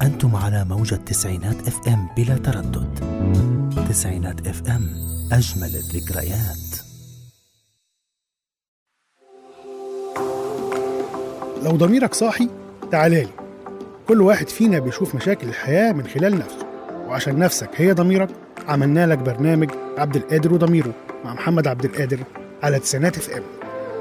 أنتم على موجة تسعينات اف ام بلا تردد تسعينات اف ام أجمل الذكريات لو ضميرك صاحي تعالى لي كل واحد فينا بيشوف مشاكل الحياة من خلال نفسه وعشان نفسك هي ضميرك عملنا لك برنامج عبد القادر وضميره مع محمد عبد القادر على تسعينات اف ام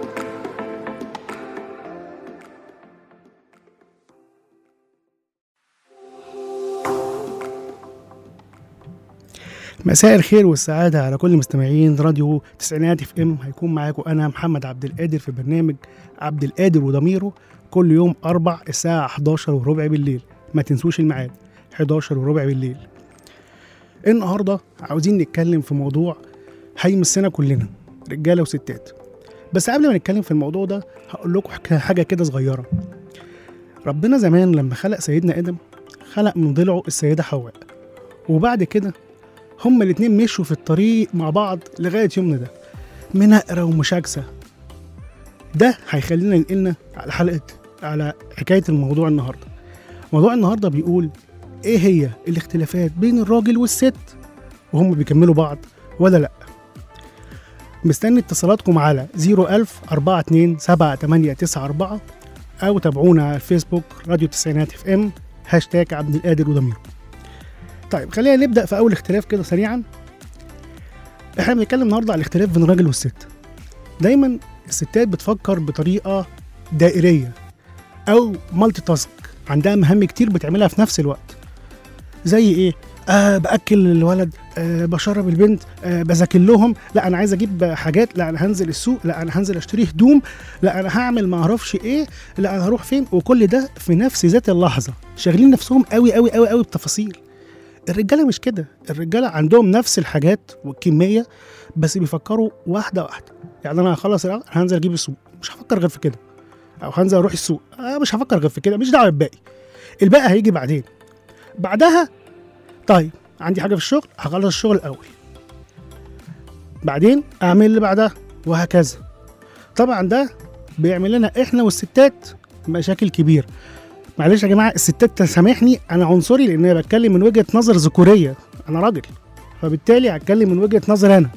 مساء الخير والسعادة على كل مستمعين راديو تسعينات اف ام هيكون معاكم أنا محمد عبد القادر في برنامج عبد القادر وضميره كل يوم أربع الساعة 11 وربع بالليل ما تنسوش الميعاد 11 وربع بالليل النهاردة عاوزين نتكلم في موضوع هيمسنا كلنا رجالة وستات بس قبل ما نتكلم في الموضوع ده هقول لكم حك- حاجة كده صغيرة ربنا زمان لما خلق سيدنا آدم خلق من ضلعه السيدة حواء وبعد كده هما الاتنين مشوا في الطريق مع بعض لغاية يومنا ده منقرة ومشاكسة ده هيخلينا ننقلنا على حلقة على حكاية الموضوع النهاردة موضوع النهاردة بيقول ايه هي الاختلافات بين الراجل والست وهم بيكملوا بعض ولا لا مستني اتصالاتكم على 01000 42 7894 او تابعونا على الفيسبوك راديو تسعينات اف ام هاشتاج عبد القادر وضميره طيب خلينا نبدا في اول اختلاف كده سريعا احنا بنتكلم النهارده على الاختلاف بين الراجل والست دايما الستات بتفكر بطريقه دائريه او مالتي تاسك عندها مهام كتير بتعملها في نفس الوقت زي ايه آه باكل الولد آه بشرب البنت آه بذاكر لهم لا انا عايز اجيب حاجات لا انا هنزل السوق لا انا هنزل اشتري هدوم لا انا هعمل ما اعرفش ايه لا انا هروح فين وكل ده في نفس ذات اللحظه شاغلين نفسهم قوي قوي قوي قوي بتفاصيل الرجاله مش كده الرجاله عندهم نفس الحاجات والكميه بس بيفكروا واحده واحده يعني انا هخلص الأول، هنزل اجيب السوق مش هفكر غير في كده او هنزل اروح السوق آه مش هفكر غير في كده مش دعوه بالباقي الباقي هيجي بعدين بعدها طيب عندي حاجه في الشغل هخلص الشغل الاول بعدين اعمل اللي بعدها وهكذا طبعا ده بيعمل لنا احنا والستات مشاكل كبيره معلش يا جماعه الستات تسامحني انا عنصري لان انا بتكلم من وجهه نظر ذكوريه انا راجل فبالتالي هتكلم من وجهه نظر انا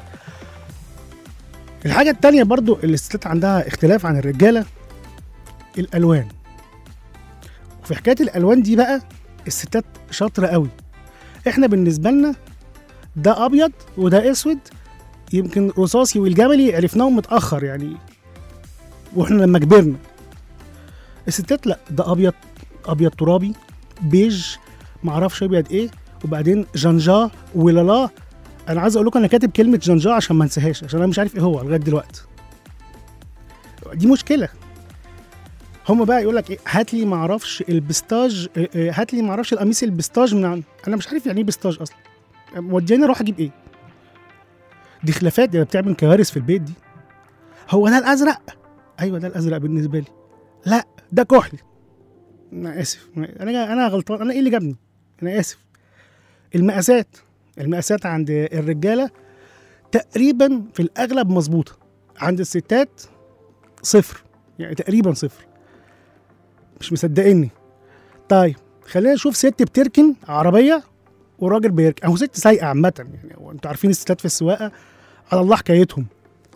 الحاجه التانية برضو اللي الستات عندها اختلاف عن الرجاله الالوان وفي حكايه الالوان دي بقى الستات شاطره قوي احنا بالنسبه لنا ده ابيض وده اسود يمكن رصاصي والجملي عرفناهم متاخر يعني واحنا لما كبرنا الستات لا ده ابيض ابيض ترابي بيج معرفش ابيض ايه وبعدين جنجا ولالا انا عايز اقول لكم انا كاتب كلمه جنجا عشان ما انساهاش عشان انا مش عارف ايه هو لغايه دلوقتي دي مشكله هم بقى يقول لك ايه هات لي ما اعرفش البستاج إيه، إيه، هات لي ما اعرفش القميص البستاج من عن... انا مش عارف يعني ايه بستاج اصلا موديني اروح اجيب ايه دي خلافات دي بتعمل كوارث في البيت دي هو ده الازرق ايوه ده الازرق بالنسبه لي لا ده كحلي انا اسف انا انا غلطان انا ايه اللي جابني انا اسف المقاسات المقاسات عند الرجاله تقريبا في الاغلب مظبوطه عند الستات صفر يعني تقريبا صفر مش مصدقني طيب خلينا نشوف ست بتركن عربيه وراجل بيركن اهو ست سايقه عامه يعني هو انتوا عارفين الستات في السواقه على الله حكايتهم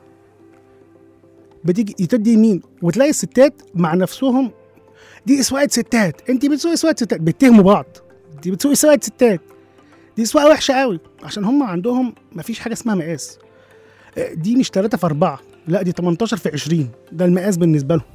بتيجي تدي يمين وتلاقي الستات مع نفسهم دي سواقه ستات انت بتسوقي سواقه ستات بيتهموا بعض انت بتسوقي سواقه ستات دي سواقه وحشه قوي عشان هم عندهم مفيش حاجه اسمها مقاس اه، دي مش 3 في 4 لا دي 18 في 20 ده المقاس بالنسبه لهم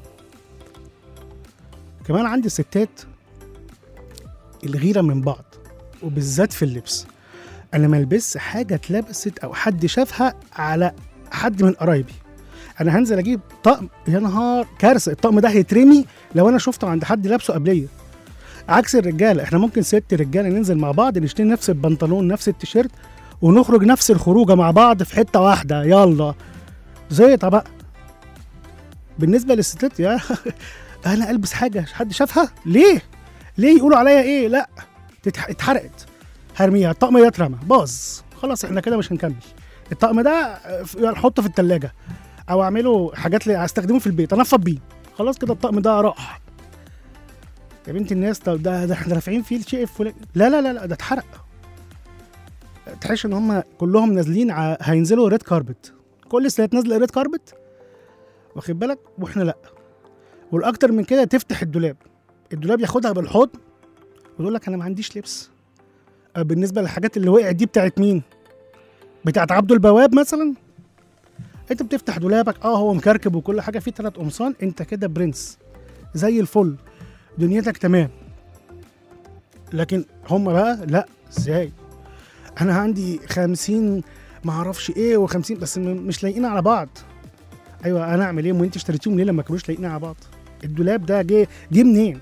كمان عندي الستات الغيره من بعض وبالذات في اللبس انا ما البس حاجه اتلبست او حد شافها على حد من قرايبي انا هنزل اجيب طقم يا نهار كارثه الطقم ده هيترمي لو انا شفته عند حد لابسه قبليه عكس الرجاله احنا ممكن ست رجاله ننزل مع بعض نشتري نفس البنطلون نفس التيشيرت ونخرج نفس الخروجه مع بعض في حته واحده يلا زيطه بقى بالنسبه للستات يا انا البس حاجه حد شافها ليه ليه يقولوا عليا ايه لا تتح- اتحرقت هرميها الطقم ده اترمى باظ خلاص احنا كده مش هنكمل الطقم ده آه، ف- يعني احطه في التلاجة او اعمله حاجات اللي هستخدمه في البيت انفض بيه خلاص كده الطقم ده راح يا بنت الناس طب ده ده احنا رافعين فيه الشيء الفلاني لا لا لا لا ده اتحرق تحس ان هم كلهم نازلين ع... هينزلوا ريد كاربت كل السنه نازله ريد كاربت واخد بالك واحنا لا والاكتر من كده تفتح الدولاب الدولاب ياخدها بالحضن ويقول لك انا ما عنديش لبس آه، بالنسبه للحاجات اللي وقعت دي بتاعت مين بتاعت عبده البواب مثلا انت بتفتح دولابك اه هو مكركب وكل حاجه فيه ثلاث قمصان انت كده برنس زي الفل دنيتك تمام لكن هم بقى لا ازاي انا عندي خمسين معرفش ايه وخمسين بس م- مش لايقين على بعض ايوه انا اعمل ايه وانت اشتريتيهم ليه لما كانوش لايقين على بعض الدولاب ده جه جه منين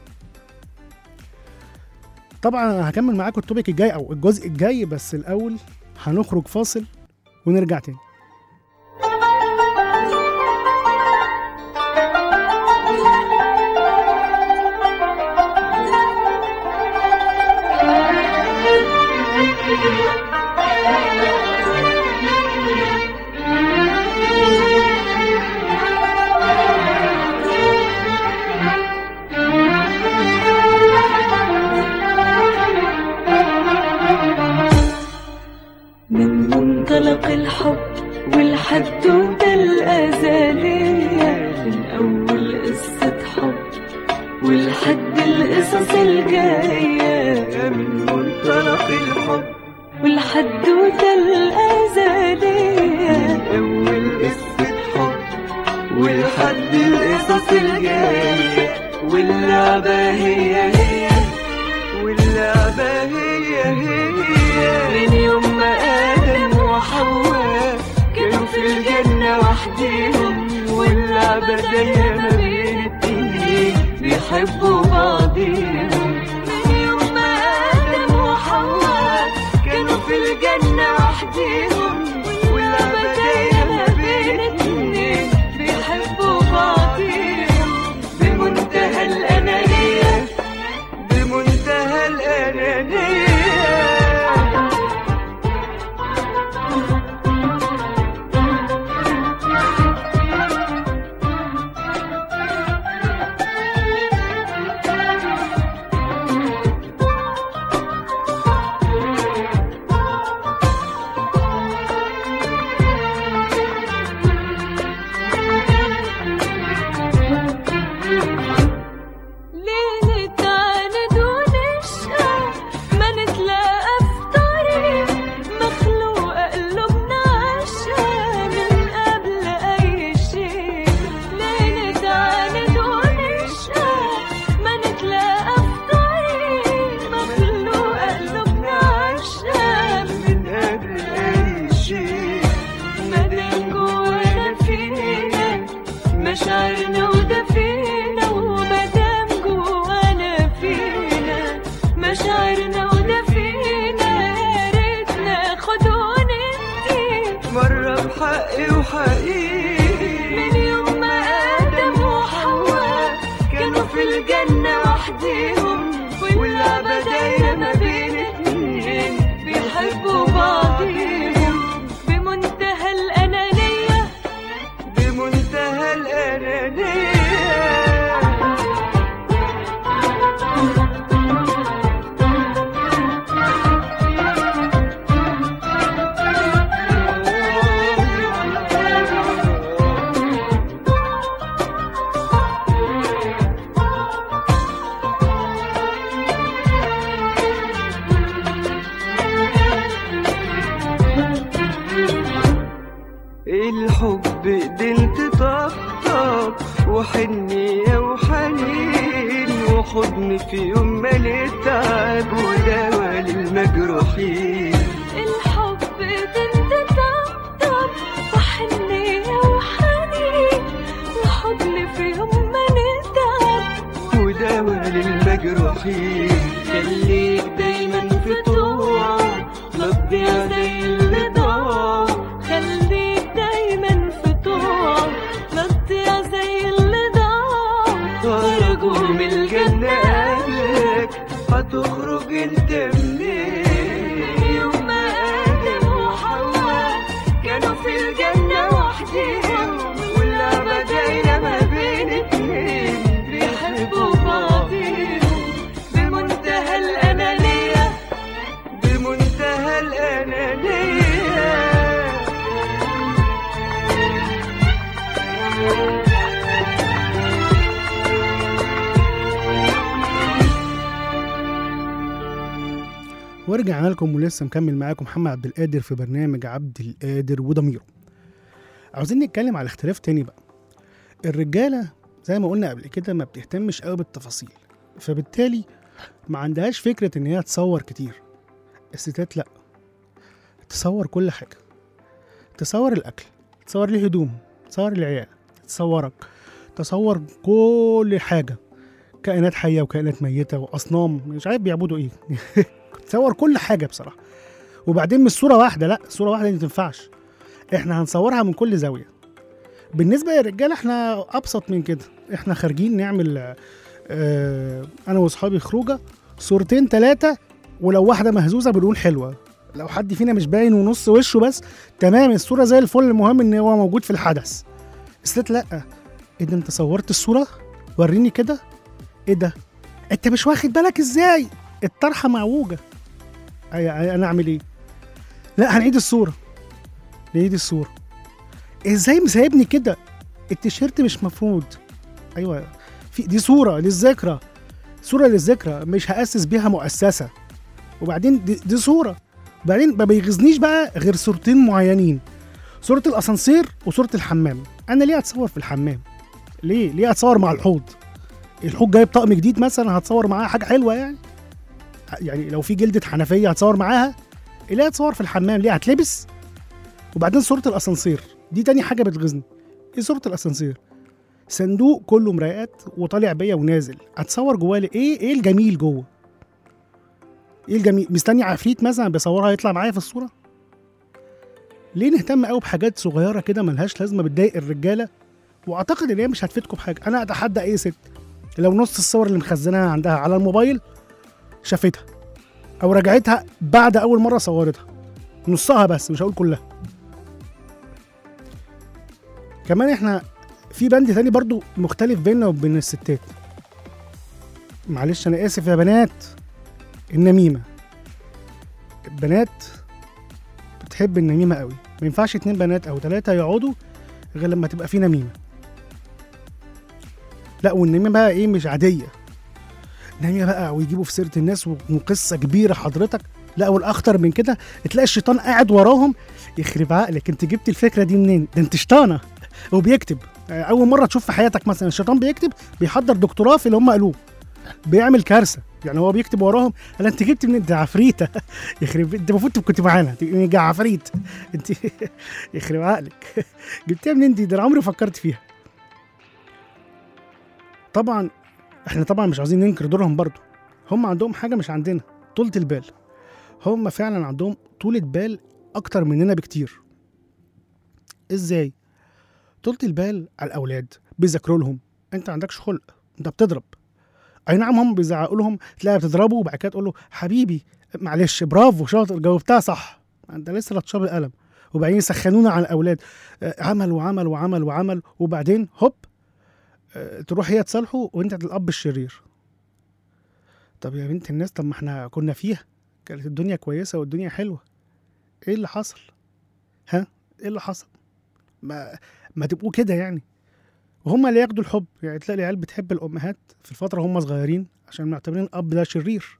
طبعا انا هكمل معاكم التوبيك الجاي او الجزء الجاي بس الاول هنخرج فاصل ونرجع تاني من منطلق الحب والحدوتة الأزلية من أول قصة حب ولحد القصص الجاية من منطلق الحب والحدوتة الأزلية أول قصة حب ولحد القصص الجاية واللعبة هي هي واللعبة هي هي من يوم ما آدم وحواء كانوا في الجنة وحديهم واللعبة جاية ما بين اتنين بيحبوا بعضيهم من يوم ما آدم وحواء كانوا في الجنة وحديهم واللعبة جاية ما بين اتنين بيحبوا بعضيهم بمنتهى الأنانية بمنتهى الأنانية ليه نتعاند ونشقى ما نتلاقى في طريق مخلوقة قلوبنا عشقى من قبل أي شيء ليه نتعاند ونشقى ما نتلاقى في طريق مخلوقة قلوبنا عشقى من قبل أي شيء ما دام جوانا فينا مشاعرنا ودفينا وما دام جوانا فينا مشاعرنا ودفينا يا ريت ناخد وندي مرة بحقي وحقيقي من يوم ما آدم وحواء كانوا في الجنة وحديهم واللعبة دايرة ما بين اتنين بيحبوا بعضيهم بمنتهى الأنانية بمنتهى الأنانية الحب ايدين تطبطب وحنية وحنين وحضن في يوم ما نتعب ودواء للمجروحين الحب ايدين تطبطب وحنية وحنين وحضن في يوم ما نتعب ودواء للمجروحين خليك دايما في طوعك لا تضيع زي اللي ضاع خليك دايما في طوعك لا تضيع زي اللي ضاع خرجوا من الجنة قبلك هتخرج انت منين يوم ما آدم وحواء كانوا في الجنة وحديهم واللعبة دايرة ما بين اتنين بيحبوا بعضيهم ورجعنا لكم ولسه مكمل معاكم محمد عبد القادر في برنامج عبد القادر وضميره عاوزين نتكلم على اختلاف تاني بقى الرجاله زي ما قلنا قبل كده ما بتهتمش قوي بالتفاصيل فبالتالي ما عندهاش فكره ان هي تصور كتير الستات لا تصور كل حاجه تصور الاكل تصور الهدوم تصور العيال تصورك تصور كل حاجه كائنات حيه وكائنات ميته واصنام مش عارف بيعبدوا ايه تصور كل حاجه بصراحه وبعدين مش صوره واحده لا صوره واحده دي ما تنفعش احنا هنصورها من كل زاويه بالنسبه للرجاله احنا ابسط من كده احنا خارجين نعمل اه انا واصحابي خروجه صورتين ثلاثه ولو واحده مهزوزه بنقول حلوه لو حد فينا مش باين ونص وشه بس تمام الصوره زي الفل المهم ان هو موجود في الحدث الست لا ايه ده انت صورت الصوره وريني كده ايه ده انت مش واخد بالك ازاي الطرحه معوجه أي- أي- انا اعمل ايه لا هنعيد الصوره نعيد الصوره ازاي مسايبني كده التيشيرت مش مفروض ايوه في دي صوره للذكرى صوره للذكرى مش هاسس بيها مؤسسه وبعدين دي, دي صوره وبعدين ما بيغيظنيش بقى غير صورتين معينين صوره الاسانسير وصوره الحمام انا ليه اتصور في الحمام ليه ليه اتصور مع الحوض الحوض جايب طقم جديد مثلا هتصور معاه حاجه حلوه يعني يعني لو في جلده حنفيه هتصور معاها ليه هتصور في الحمام ليه هتلبس وبعدين صوره الاسانسير دي تاني حاجه بتغيظني ايه صوره الاسانسير صندوق كله مرايات وطالع بيا ونازل اتصور جواه ليه؟ ايه ايه الجميل جوه ايه الجميل مستني عفريت مثلا بيصورها يطلع معايا في الصوره ليه نهتم قوي بحاجات صغيره كده ملهاش لازمه بتضايق الرجاله واعتقد ان هي مش هتفيدكم بحاجه انا اتحدى اي ست لو نص الصور اللي مخزناها عندها على الموبايل شافتها او رجعتها بعد اول مره صورتها نصها بس مش هقول كلها كمان احنا في بند تاني برضو مختلف بيننا وبين الستات معلش انا اسف يا بنات النميمه البنات بتحب النميمه قوي ما ينفعش اتنين بنات او ثلاثه يقعدوا غير لما تبقى في نميمه لا والنميمه بقى ايه مش عاديه نميمه بقى ويجيبوا في سيره الناس وقصه كبيره حضرتك لا والاخطر من كده تلاقي الشيطان قاعد وراهم يخرب عقلك انت جبت الفكره دي منين ده انت شيطانه وبيكتب اول مره تشوف في حياتك مثلا الشيطان بيكتب بيحضر دكتوراه في اللي هم قالوه بيعمل كارثه يعني هو بيكتب وراهم قال انت جبت من انت عفريته يخرب انت المفروض كنت معانا تبقى عفريت انت يخرب عقلك جبتها منين دي ده انا عمري ما فكرت فيها طبعا احنا طبعا مش عاوزين ننكر دورهم برضو هم عندهم حاجه مش عندنا طولة البال هم فعلا عندهم طولة بال اكتر مننا بكتير ازاي طولة البال على الاولاد بيذاكروا لهم انت ما عندكش خلق انت بتضرب اي نعم هم بيزعقوا لهم تلاقي بتضربه وبعد كده تقول له حبيبي معلش برافو شاطر جاوبتها صح انت لسه لطشاب القلم وبعدين يسخنونا على الاولاد آه، عمل وعمل وعمل وعمل وبعدين هوب آه، تروح هي تصالحه وانت الاب الشرير طب يا بنت الناس طب ما احنا كنا فيها كانت الدنيا كويسه والدنيا حلوه ايه اللي حصل ها ايه اللي حصل ما ما تبقوا كده يعني وهم اللي ياخدوا الحب يعني تلاقي العيال بتحب الامهات في الفتره هم صغيرين عشان معتبرين الاب ده شرير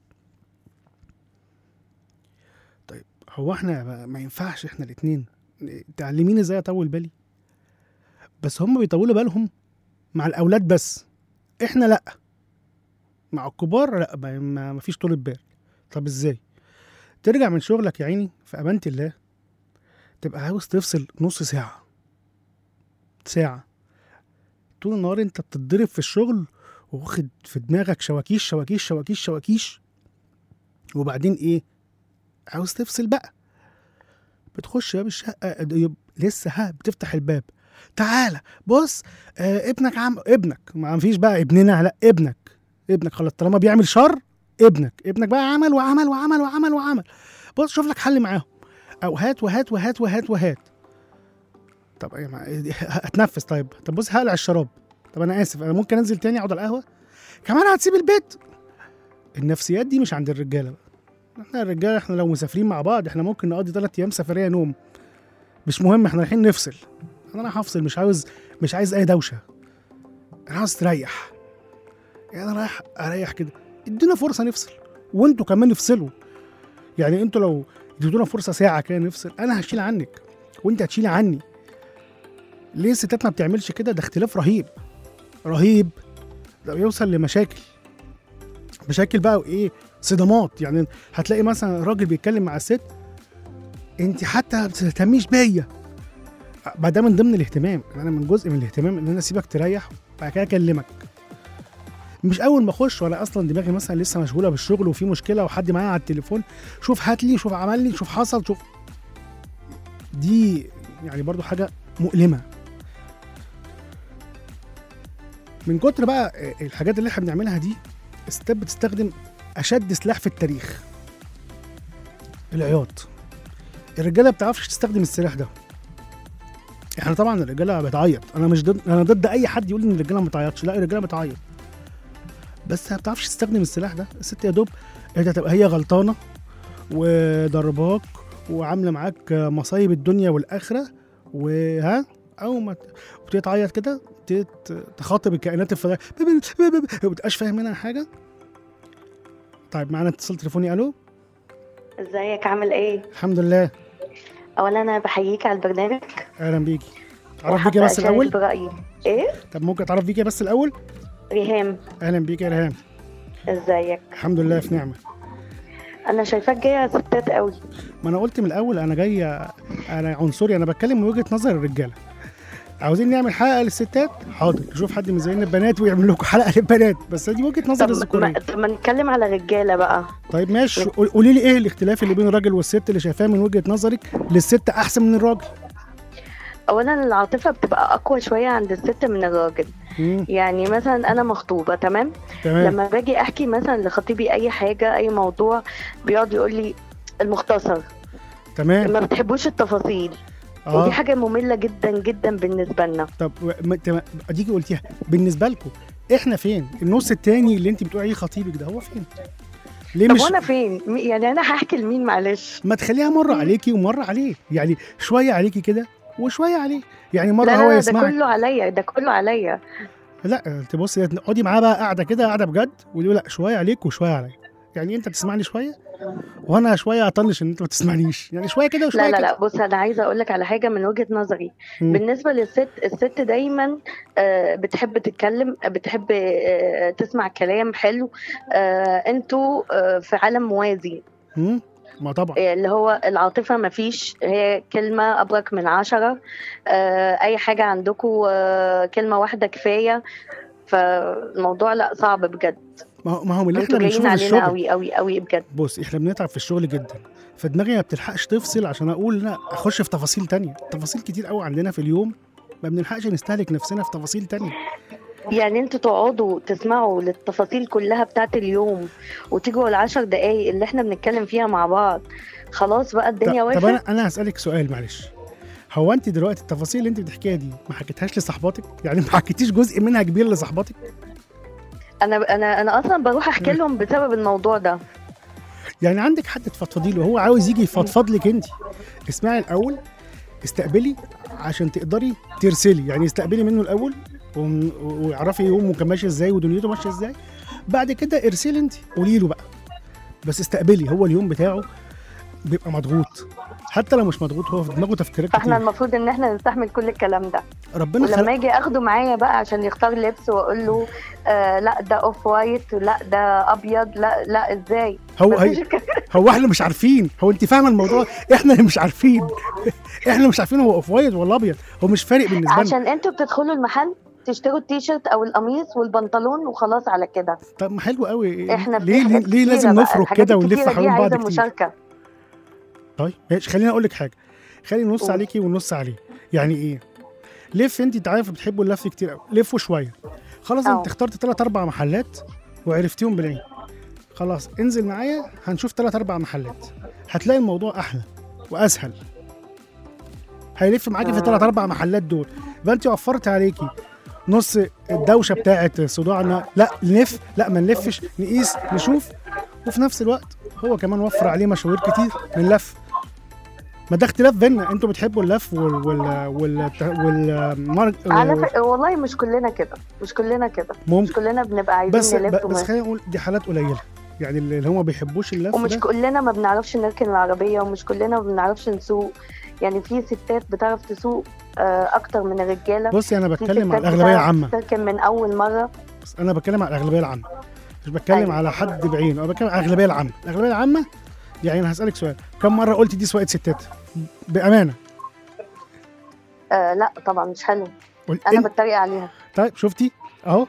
طيب هو احنا ما- ما ينفعش احنا الاتنين تعلميني ازاي اطول بالي بس هم بيطولوا بالهم مع الاولاد بس احنا لا مع الكبار لا ما- ما ما فيش طولة بال طب ازاي ترجع من شغلك يا عيني في امانه الله تبقى عاوز تفصل نص ساعه ساعه طول النهار انت بتتضرب في الشغل واخد في دماغك شواكيش شواكيش شواكيش شواكيش وبعدين ايه عاوز تفصل بقى بتخش باب الشقه يب- لسه ها بتفتح الباب تعالى بص آه ابنك عم ابنك ما فيش بقى ابننا لا ابنك ابنك خلاص طالما بيعمل شر ابنك ابنك بقى عمل وعمل وعمل وعمل وعمل بص شوف لك حل معاهم او هات وهات وهات وهات وهات طب يا ما- هتنفس طيب طب بص هقلع الشراب طب انا اسف انا ممكن انزل تاني اقعد على القهوه كمان هتسيب البيت النفسيات دي مش عند الرجاله بقى احنا الرجاله احنا لو مسافرين مع بعض احنا ممكن نقضي ثلاث ايام سفريه نوم مش مهم احنا رايحين نفصل انا رايح افصل مش عاوز مش عايز اي دوشه انا عاوز تريح يعني انا رايح اريح كده ادينا فرصه نفصل وانتوا كمان افصلوا يعني انتوا لو اديتونا فرصه ساعه كده نفصل انا هشيل عنك وانت هتشيلي عني ليه الستات ما بتعملش كده ده اختلاف رهيب رهيب ده بيوصل لمشاكل مشاكل بقى وايه صدمات يعني هتلاقي مثلا الراجل بيتكلم مع الست انت حتى ما بتهتميش بيا ما ده من ضمن الاهتمام انا من جزء من الاهتمام ان انا اسيبك تريح وبعد كده اكلمك مش اول ما اخش وانا اصلا دماغي مثلا لسه مشغوله بالشغل وفي مشكله وحد معايا على التليفون شوف هات لي شوف عمل لي شوف حصل شوف دي يعني برضو حاجه مؤلمه من كتر بقى الحاجات اللي احنا بنعملها دي الستات بتستخدم اشد سلاح في التاريخ العياط الرجاله ما بتعرفش تستخدم السلاح ده احنا طبعا الرجاله بتعيط انا مش ضد انا ضد اي حد يقول ان الرجاله ما بتعيطش لا الرجاله بتعيط بس ما بتعرفش تستخدم السلاح ده الست يا دوب انت تبقى هي غلطانه وضرباك وعامله معاك مصايب الدنيا والاخره وها او ما ت- وتتعيط كده تت- تخاطب الكائنات الفضائيه ما بتبقاش فاهم منها حاجه طيب معانا اتصال تليفوني الو ازيك عامل ايه؟ الحمد لله اولا انا بحييك على البرنامج اهلا بيكي اتعرف بيكي وحابة بس أشارك الاول برأيي ايه؟ طب ممكن اتعرف بيكي بس الاول ريهام اهلا بيكي يا ريهام ازيك؟ الحمد لله في نعمه انا شايفاك جايه ستات قوي ما انا قلت من الاول انا جاي انا عنصري انا بتكلم من وجهه نظر الرجاله عاوزين نعمل حلقه للستات حاضر نشوف حد من زينا البنات ويعمل لكم حلقه للبنات بس دي وجهه نظر طب ما, الذكوريه طب ما نتكلم على رجاله بقى طيب ماشي قول- قولي لي ايه الاختلاف اللي بين الراجل والست اللي شايفاه من وجهه نظرك للست احسن من الراجل اولا العاطفه بتبقى اقوى شويه عند الست من الراجل مم. يعني مثلا انا مخطوبه تمام تمام لما باجي احكي مثلا لخطيبي اي حاجه اي موضوع بيقعد يقول لي المختصر تمام ما بتحبوش التفاصيل ودي اه حاجه ممله جدا جدا بالنسبه لنا طب ما- تم- اديكي قلتيها بالنسبه لكم احنا فين النص التاني اللي انت بتقولي عليه خطيبك ده هو فين ليه طب مش وانا فين م- يعني انا هحكي لمين معلش ما تخليها مره عليكي ومره عليه يعني شويه عليكي كده وشويه عليه يعني مره لا هو لا ده يسمعك كله عليا ده كله عليا لا تبصي اقعدي معاه بقى قاعده كده قاعده بجد ويقول لا شويه عليك وشويه عليا يعني انت تسمعني شويه وانا شويه اطنش ان انت ما تسمعنيش يعني شويه كده وشويه لا لا كده لا بص انا عايزه اقول لك على حاجه من وجهه نظري مم. بالنسبه للست الست دايما آه، بتحب تتكلم بتحب آه، تسمع كلام حلو آه، انتوا آه، في عالم موازي مم. ما طبعا آه، اللي هو العاطفه مفيش هي كلمه ابرك من عشرة آه، اي حاجه عندكم كلمه واحده كفايه فالموضوع لا صعب بجد ما هو ما هو من اللي انتوا احنا جايين بنشوفه في علينا الشغل قوي قوي قوي بجد بص احنا بنتعب في الشغل جدا فدماغي ما بتلحقش تفصل عشان اقول لا اخش في تفاصيل تانية تفاصيل كتير قوي عندنا في اليوم ما بنلحقش نستهلك نفسنا في تفاصيل تانية يعني انتوا تقعدوا تسمعوا للتفاصيل كلها بتاعت اليوم وتيجوا العشر دقايق اللي احنا بنتكلم فيها مع بعض خلاص بقى الدنيا طب, طب واقفه انا انا هسالك سؤال معلش هو انت دلوقتي التفاصيل اللي انت بتحكيها دي ما حكيتهاش لصاحباتك يعني ما حكيتيش جزء منها كبير لصاحباتك انا انا انا اصلا بروح احكي مم. لهم بسبب الموضوع ده يعني عندك حد تفضفضي له هو عاوز يجي يفضفض لك انت اسمعي الاول استقبلي عشان تقدري ترسلي يعني استقبلي منه الاول وم- واعرفي يومه كان ماشي ازاي ودنيته ماشيه ازاي بعد كده ارسلي انت قولي له بقى بس استقبلي هو اليوم بتاعه بيبقى مضغوط حتى لو مش مضغوط هو في دماغه تفكيرات فاحنا كتير المفروض ان احنا نستحمل كل الكلام ده ربنا خلق ولما اجي اخده معايا بقى عشان يختار لبس واقول له آه لا ده اوف وايت لا ده ابيض لا لا ازاي هو مفيش هي الكلام- هو احنا مش عارفين هو انت فاهمه الموضوع احنا اللي مش عارفين احنا مش عارفين هو اوف وايت ولا ابيض هو مش فارق بالنسبه لنا عشان انتوا بتدخلوا المحل تشتروا التيشيرت او القميص والبنطلون وخلاص على كده طب ما حلو قوي احنا في ليه ليه, حاجات ليه كتيرة لازم بقى. نفرق الحاجات كده ونلف الكتيرة دي حوالين بعض عايزة كتير مشاركه طيب ماشي خليني اقول لك حاجه خلينا نص قول. عليكي ونص عليه يعني ايه لف انت انت عارف بتحبوا اللف كتير قوي لفوا شويه خلاص أه. انت اخترت ثلاث اربع محلات وعرفتيهم بالعين خلاص انزل معايا هنشوف ثلاث اربع محلات هتلاقي الموضوع احلى واسهل هيلف معاكي في آه. الثلاث اربع محلات دول يبقى انت وفرت عليكي نص الدوشه بتاعت صداعنا لا نلف لا ما نلفش نقيس نشوف وفي نفس الوقت هو كمان وفر عليه مشاوير كتير من اللف ما ده اختلاف بينا انتوا بتحبوا اللف وال وال وال, وال... على ف... والله مش كلنا كده مش كلنا كده مش ممكن كلنا بنبقى عايزين بس نلف بس وما- خلينا نقول دي حالات قليله يعني اللي هم ما بيحبوش اللف ومش ده كلنا ما بنعرفش نركن العربية ومش كلنا ما بنعرفش نسوق يعني في ستات بتعرف تسوق آه، أكتر من الرجالة بصي انا في بتكلم على ستات الاغلبيه بتعرف العامه تركن من أول مرة بس انا بتكلم على الاغلبيه العامه مش بتكلم أيوة. على حد بعينه انا بتكلم على الاغلبيه العامه الاغلبيه العامه يعني انا هسالك سؤال كم مره قلت دي سواقه ستات بامانه آه لا طبعا مش حلو قلت أنا إنت- بتريق عليها طيب شفتي اهو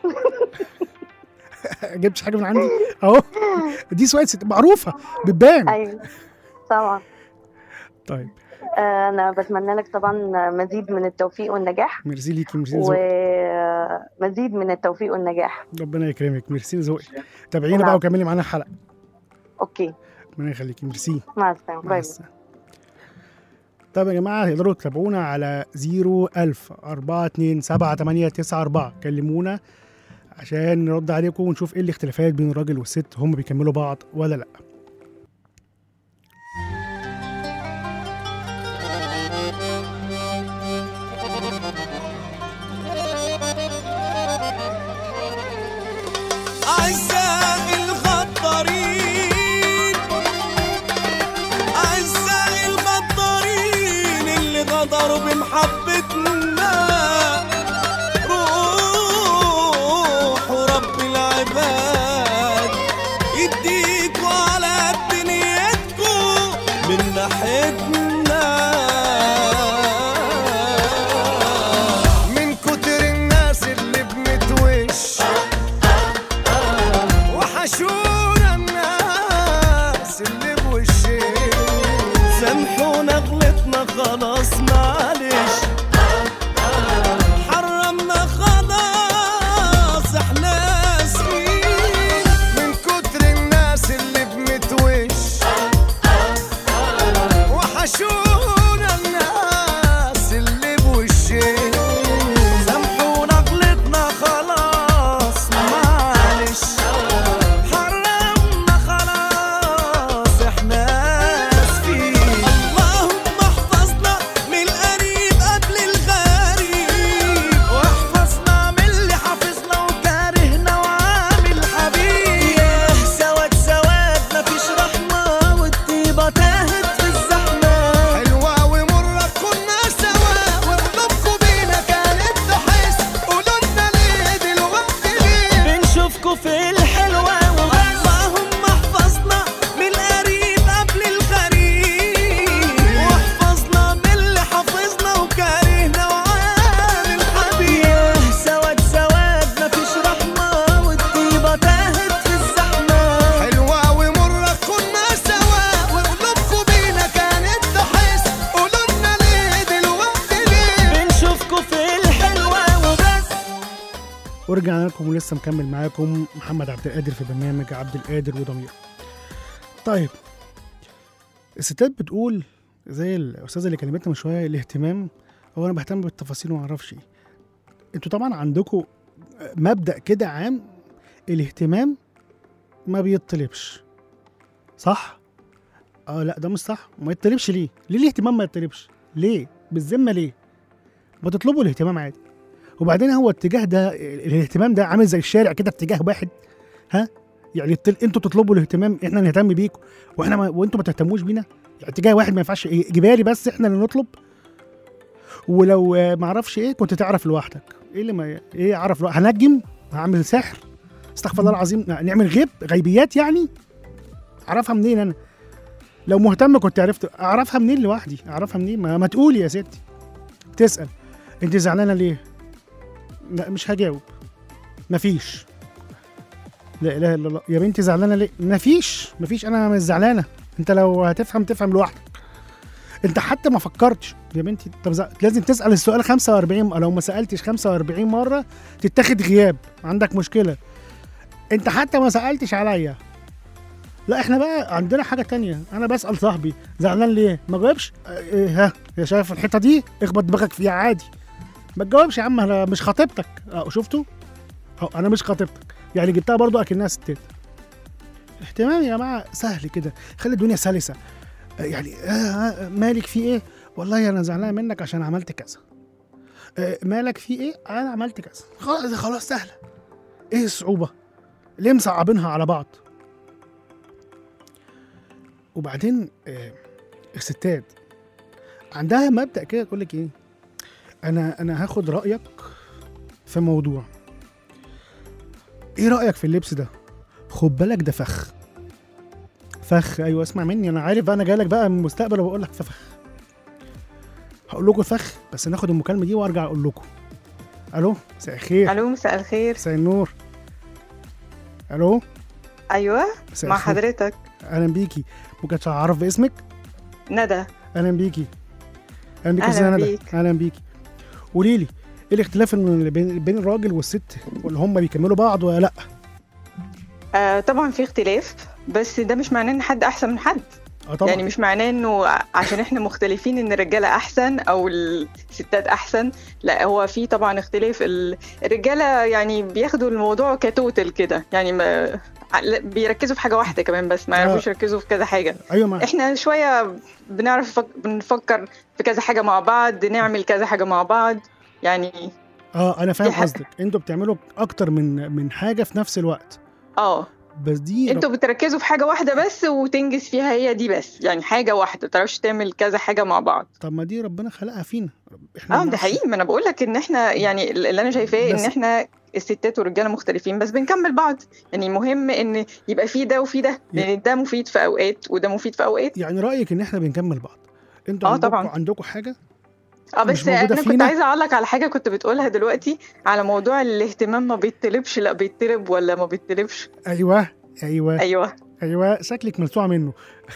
جبتش حاجه من عندي اهو دي سواقه ست معروفه بتبان أيوة طبعا طيب آه، أنا بتمنى لك طبعا مزيد من التوفيق والنجاح ميرسي ليكي ميرسي لذوقك ومزيد من التوفيق والنجاح ربنا يكرمك ميرسي لذوقك تابعينا نعم. بقى وكملي معانا الحلقه أوكي ربنا يخليكي ميرسي مع السلامة مع باي باي السلامة طيب يا جماعة تقدروا تتابعونا على 01000 427 7894 كلمونا عشان نرد عليكم ونشوف ايه الاختلافات بين الراجل والست هم بيكملوا بعض ولا لا أعزائي الغدارين أعزائي الغدارين اللي غدروا بمحبتنا روحوا رب العباد يديكوا على دنيتكوا من ناحيتنا من كتر الناس اللي بنتوش وحشونا الناس اللي بوشين سامحونا غلطنا خلاص معلش حرمنا خلاص احنا اسفين من كتر الناس اللي بنتوش وحشونا الناس اللي بوشين سامحونا غلطنا خلاص معلش حرمنا خلاص احنا اسفين اللهم احفظنا من القريب قبل الغريب واحفظنا من اللي حافظنا وكارهنا وعامل حبيب ياه سواد سواد مفيش رحمة والطيبة تاهت في الزحمة حلوة ومرة كنا سوا وقلوبكوا بينا كانت تحس قولولنا ليه دلوقتي ليه بنشوفكوا في الحلوة اللهم احفظنا من القريب قبل الغريب واحفظنا من اللي حافظنا وكارهنا وعامل حبيب ياه سواد سواد مفيش رحمة والطيبة تاهت في الزحمة حلوة ومرة كنا سوا وقلوبكوا بينا كانت تحس قولولنا ليه دلوقتي ليه بنشوفكوا في الحلوة وبس ورجعنا لكم ولسه مكمل معاكم محمد عبد القادر في برنامج عبد القادر وضمير طيب الستات بتقول زي الاستاذه اللي كلمتنا من شويه الاهتمام هو انا بهتم بالتفاصيل وما اعرفش ايه انتوا طبعا عندكم مبدا كده عام الاهتمام ما بيطلبش صح اه لا ده مش صح ما يطلبش ليه ليه الاهتمام ما يطلبش ليه بالذمه ليه ما تطلبوا الاهتمام عادي وبعدين هو اتجاه ده الاهتمام ده عامل زي الشارع كده اتجاه واحد ها يعني التل... انتوا تطلبوا الاهتمام احنا نهتم بيكم واحنا ما... وانتوا ما تهتموش بينا يعني اتجاه واحد ما ينفعش إيه، اجباري بس احنا اللي نطلب ولو آه، ما اعرفش ايه كنت تعرف لوحدك ايه اللي ما ايه اعرف لوحدك هنجم هعمل سحر استغفر الله العظيم نعمل غيب غيبيات يعني اعرفها منين انا لو مهتم كنت عرفت اعرفها منين لوحدي اعرفها منين ما, ما تقولي يا ستي تسال انت زعلانه ليه لا مش هجاوب مفيش لا اله الا الله يا بنتي زعلانه ليه مفيش مفيش انا مش زعلانه انت لو هتفهم تفهم لوحدك انت حتى ما فكرتش يا بنتي طب زع- لازم تسال السؤال 45 م- لو ما سالتش 45 مره تتاخد غياب عندك مشكله انت حتى ما سالتش عليا لا احنا بقى عندنا حاجه تانية انا بسال صاحبي زعلان ليه ما جاوبش اه، ايه ها يا شايف الحته دي اخبط دماغك فيها عادي ما تجاوبش يا عم انا مش خطيبتك اه شفتوا اه انا مش خطيبتك يعني جبتها برضو اكنها ستات اهتمام يا جماعه سهل كده خلي الدنيا سلسه اه يعني اه اه مالك في ايه والله انا زعلان منك عشان عملت كذا اه مالك في ايه انا عملت كذا خلاص خلاص سهله ايه الصعوبه ليه مصعبينها على بعض وبعدين آه الستات عندها مبدا كده تقول لك ايه انا انا هاخد رايك في موضوع ايه رايك في اللبس ده خد بالك ده فخ فخ ايوه اسمع مني انا عارف بقى انا جاي لك بقى من المستقبل وبقول لك فخ هقول لكم فخ بس ناخد المكالمه دي وارجع اقول لكم الو مساء الخير الو مساء الخير مساء النور الو ايوه مساء مع الخير. حضرتك اهلا بيكي ممكن اعرف باسمك ندى اهلا بيكي اهلا بيكي أهلا ازاي ندى بيك. اهلا بيكي قولي لي ايه الاختلاف إن بين بين الراجل والست ولا هم بيكملوا بعض ولا لا آه طبعا في اختلاف بس ده مش معناه ان حد احسن من حد اه طبعا يعني مش معناه انه ع- عشان احنا مختلفين ان الرجاله احسن او الستات احسن لا هو في طبعا اختلاف ال- الرجاله يعني بياخدوا الموضوع كتوتل كده يعني ما ع- بيركزوا في حاجه واحده كمان بس ما آه. يعرفوش يركزوا في كذا حاجه ايوه ما احنا شويه بنعرف فك... بنفكر في كذا حاجه مع بعض نعمل كذا حاجه مع بعض يعني اه انا فاهم دي حق. قصدك انتوا بتعملوا اكتر من من حاجه في نفس الوقت اه بس دي انتوا بتركزوا في حاجه واحده بس وتنجز فيها هي دي بس يعني حاجه واحده ما تعرفش تعمل كذا حاجه مع بعض طب ما دي ربنا خلقها فينا احنا اه ده بنعرفش- حقيقي ما انا بقول لك ان احنا يعني اللي انا شايفاه بس- ان احنا الستات والرجاله مختلفين بس بنكمل بعض يعني مهم ان يبقى في ده وفي ده لان ده مفيد في اوقات وده مفيد في اوقات يعني رايك ان احنا بنكمل بعض انتوا آه عندكم طبعا. عندكم حاجه اه مش بس موجودة انا كنت فينا؟ عايزه اعلق على حاجه كنت بتقولها دلوقتي على موضوع الاهتمام ما بيطلبش لا بيطلب ولا ما بيطلبش ايوه ايوه ايوه ايوه شكلك ملسوعه منه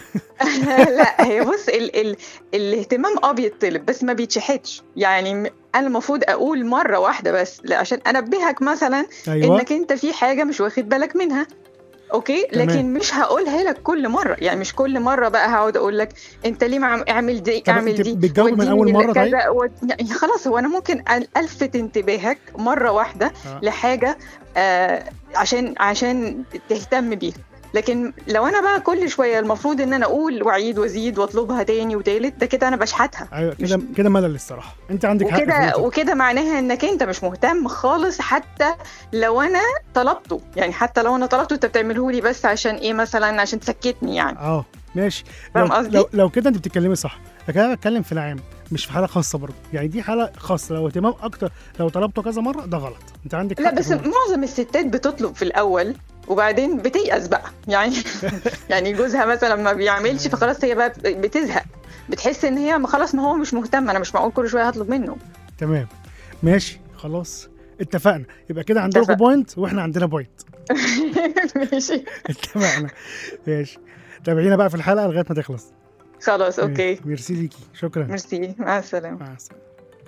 لا هي بص ال ال الاهتمام اه بيطلب بس ما بيتشحتش يعني م- انا المفروض اقول مره واحده بس لا عشان انبهك مثلا ايوه انك انت في حاجه مش واخد بالك منها اوكي تمام. لكن مش هقولها لك كل مره يعني مش كل مره بقى هقعد اقول لك انت ليه ما عم- اعمل دي طب اعمل انت دي بتجاوبي من ودي اول مره طيب كذا ود... يعني خلاص هو انا ممكن أل- الفت انتباهك مره واحده آه. لحاجه آه عشان عشان تهتم بيها لكن لو انا بقى كل شويه المفروض ان انا اقول واعيد وازيد واطلبها تاني وتالت ده كده انا بشحتها ايوه كده كده ملل الصراحه انت عندك حق في وكده النقطة دي. وكده معناها انك انت مش مهتم خالص حتى لو انا طلبته يعني حتى لو انا طلبته انت بتعمله لي بس عشان ايه مثلا عشان تسكتني يعني اه ماشي فاهم لو, قصدي؟ لو, لو كده انت بتتكلمي صح لكن انا بتكلم في العام مش في حاله خاصه برضه يعني دي حاله خاصه لو اهتمام اكتر لو طلبته كذا مره ده غلط انت عندك لا حق بس في النقطة. معظم الستات بتطلب في الاول وبعدين بتيأس بقى يعني يعني جوزها مثلا ما بيعملش فخلاص هي بقى بتزهق بتحس ان هي خلاص ما هو مش مهتم انا مش معقول كل شويه هطلب منه تمام ماشي خلاص اتفقنا يبقى كده عندكم اتفقنا. بوينت واحنا عندنا بوينت ماشي اتفقنا ماشي تابعينا بقى في الحلقه لغايه ما تخلص خلاص اوكي ماشي. ميرسي ليكي شكرا ميرسي مع السلامه مع السلامه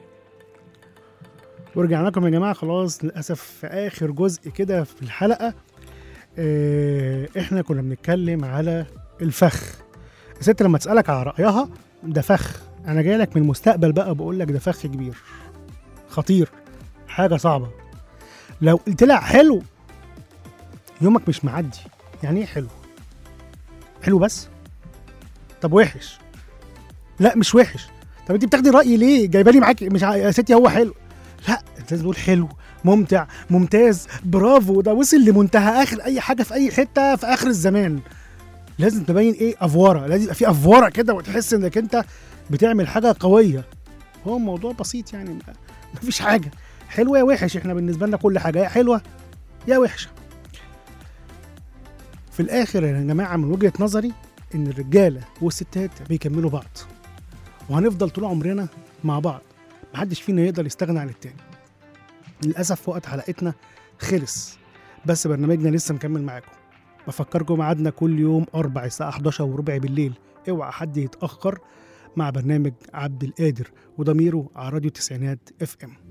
ورجعنا لكم يا جماعه خلاص للاسف في اخر جزء كده في الحلقه اه احنا كنا بنتكلم على الفخ الست لما تسالك على رايها ده فخ انا جاي لك من المستقبل بقى بقول لك ده فخ كبير خطير حاجه صعبه لو قلت لها حلو يومك مش معدي يعني ايه حلو حلو بس طب وحش لا مش وحش طب انت بتاخدي رايي ليه جايبه لي معاكي مش ع- يا ستي هو حلو لا انت لازم تقول حلو ممتع ممتاز برافو ده وصل لمنتهى اخر اي حاجه في اي حته في اخر الزمان لازم تبين ايه افوره لازم يبقى في افوره كده وتحس انك انت بتعمل حاجه قويه هو الموضوع بسيط يعني ما- مفيش حاجه حلوه يا وحش احنا بالنسبه لنا كل حاجه يا حلوه يا وحشه في الاخر يا جماعه من وجهه نظري ان الرجاله والستات بيكملوا بعض وهنفضل طول عمرنا مع بعض محدش فينا يقدر يستغنى عن التاني للأسف وقت حلقتنا خلص بس برنامجنا لسه مكمل معاكم بفكركم ميعادنا كل يوم أربع الساعة 11 وربع بالليل اوعى حد يتأخر مع برنامج عبد القادر وضميره على راديو تسعينات اف ام